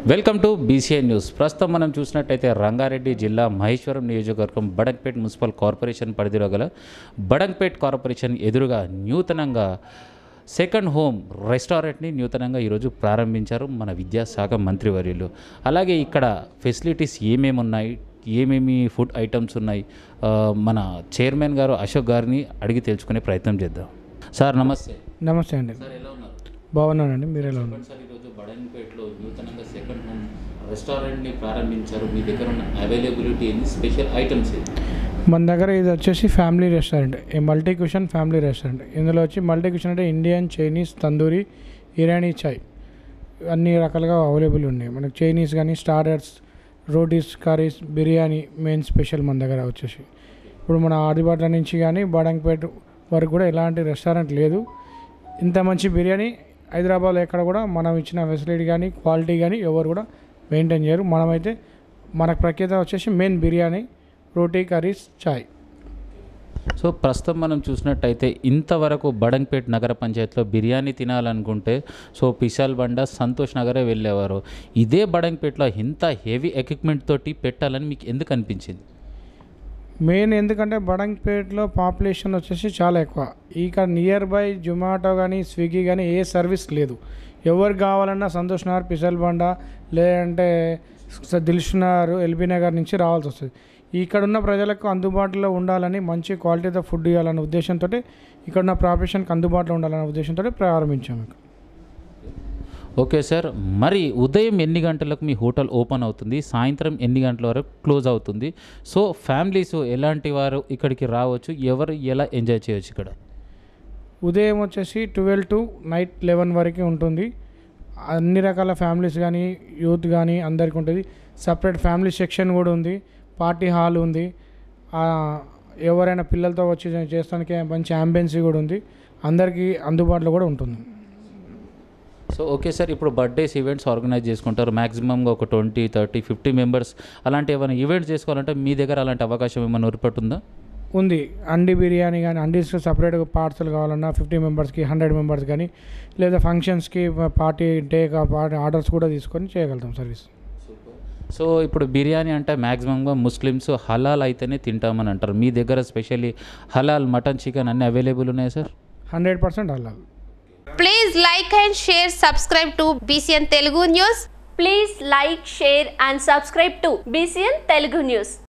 Welcome to BCI news ప్రస్తుతం మనం చూసినట్టయితే రంగారెడ్డి జిల్లా మహేశ్వరం నియోజకవర్గం బడంగ్పేట్ మున్సిపల్ కార్పొరేషన్ పరిధిలో గల బడంగ్పేట్ కార్పొరేషన్ ఎదురుగా నూతనంగా సెకండ్ హోమ్ రెస్టారెంట్ని నూతనంగా ఈరోజు ప్రారంభించారు మన విద్యాశాఖ మంత్రివర్యులు అలాగే ఇక్కడ ఫెసిలిటీస్ ఏమేమి ఉన్నాయి ఏమేమి ఫుడ్ ఐటమ్స్ ఉన్నాయి ఆ, మన చైర్మన్ గారు అశోక్ గారిని అడిగి తెలుసుకునే ప్రయత్నం చేద్దాం సార్ నమస్తే నమస్తే అండి సార్ ఎలా ఉన్నారు బాగున్నానండి మీరు ఎలా ఉన్నారు చెప్పండి సార్ ఈరోజు బడంగపేటలో నూతనంగా సెకండ్ హోమ్ రెస్టారెంట్ని ప్రారంభించారు మీ దగ్గర ఉన్న అవైలబిలిటీ ఏంది స్పెషల్ ఐటమ్స్ ఏంది మన దగ్గర ఇది వచ్చేసి ఫ్యామిలీ రెస్టారెంట్ ఈ మల్టీ క్యూషన్ ఫ్యామిలీ రెస్టారెంట్ ఇందులో వచ్చి మల్టీ క్యూషన్ అంటే ఇండియన్ చైనీస్ తందూరి ఇరానీ చాయ్ అన్ని రకాలుగా అవైలబుల్ ఉన్నాయి మనకి చైనీస్ కానీ starters rotis curries biryani main special మన దగ్గర వచ్చేసి ఇప్పుడు మన ఆదిబాట్ల నుంచి కానీ బాడంగపేట వరకు కూడా ఎలాంటి రెస్టారెంట్ లేదు ఇంత మంచి బిర్యానీ హైదరాబాద్లో ఎక్కడ కూడా మనం ఇచ్చిన ఫెసిలిటీ కానీ క్వాలిటీ కానీ ఎవరు కూడా మెయింటైన్ చేయరు మనమైతే మనకు ప్రఖ్యాత వచ్చేసి main biryani roti curries chai so ప్రస్తుతం మనం చూసినట్టయితే ఇంతవరకు బడంగపేట్ నగర పంచాయతీలో బిర్యానీ తినాలనుకుంటే సో పిశాల్ బండ సంతోష్ నగరే వెళ్ళేవారు ఇదే బడంగపేటలో ఇంత హెవీ ఎక్విప్మెంట్ తోటి పెట్టాలని మీకు ఎందుకు అనిపించింది మెయిన్ ఎందుకంటే బడంగ్పేట్లో పాపులేషన్ వచ్చేసి చాలా ఎక్కువ ఇక్కడ నియర్ బై జొమాటో కానీ స్విగ్గీ కానీ ఏ సర్వీస్ లేదు ఎవరు కావాలన్నా సంతోష్ నగర్ పిసల్ బండ లేదంటే స- దిల్ష్ నగర్ ఎల్బీ నగర్ నుంచి రావాల్సి వస్తుంది ఇక్కడ ఉన్న ప్రజలకు అందుబాటులో ఉండాలని మంచి క్వాలిటీతో ఫుడ్ ఇవ్వాలనే ఉద్దేశంతో ఇక్కడ ఉన్న పాపులేషన్కి అందుబాటులో ఉండాలనే ఉద్దేశంతో ప్రారంభించాము ఇక్కడ ఓకే సార్ మరి ఉదయం ఎన్ని గంటలకు మీ హోటల్ ఓపెన్ అవుతుంది సాయంత్రం ఎన్ని గంటల వరకు క్లోజ్ అవుతుంది సో ఫ్యామిలీస్ ఎలాంటి వారు ఇక్కడికి రావచ్చు ఎవరు ఎలా ఎంజాయ్ చేయొచ్చు ఇక్కడ ఉదయం వచ్చేసి ట్వెల్వ్ టు నైట్ లెవెన్ వరకు ఉంటుంది అన్ని రకాల ఫ్యామిలీస్ కానీ యూత్ కానీ అందరికీ ఉంటుంది సపరేట్ ఫ్యామిలీ సెక్షన్ కూడా ఉంది పార్టీ హాల్ ఉంది ఆ, ఎవరైనా పిల్లలతో వచ్చి చేస్తానికి మంచి అంబెన్సీ కూడా ఉంది అందరికీ అందుబాటులో కూడా ఉంటుంది సో ఓకే సార్ ఇప్పుడు బర్త్డేస్ ఈవెంట్స్ ఆర్గనైజ్ చేసుకుంటారు మ్యాక్సిమంగా ఒక ట్వంటీ థర్టీ ఫిఫ్టీ మెంబర్స్ అలాంటి ఏమైనా ఈవెంట్స్ చేసుకోవాలంటే మీ దగ్గర అలాంటి అవకాశం ఏమైనా ఏర్పడుతుందా ఉంది అండి బిర్యానీ కానీ అండీస్ సపరేట్గా పార్సల్ కావాలన్నా ఫిఫ్టీ మెంబర్స్కి హండ్రెడ్ మెంబర్స్ కానీ లేదా ఫంక్షన్స్కి పార్టీ డే పార్టీ ఆర్డర్స్ కూడా తీసుకొని చేయగలుగుతాం సర్వీస్ సో ఇప్పుడు బిర్యానీ అంటే మ్యాక్సిమంగా ముస్లిమ్స్ హలాల్ అయితేనే తింటామని అంటారు మీ దగ్గర స్పెషల్లీ హలాల్ మటన్ చికెన్ అన్నీ అవైలబుల్ ఉన్నాయి సార్ హండ్రెడ్ పర్సెంట్ అల్లాలి Please like and share, subscribe to BCN Telugu News. Please like, share and subscribe to BCN Telugu News.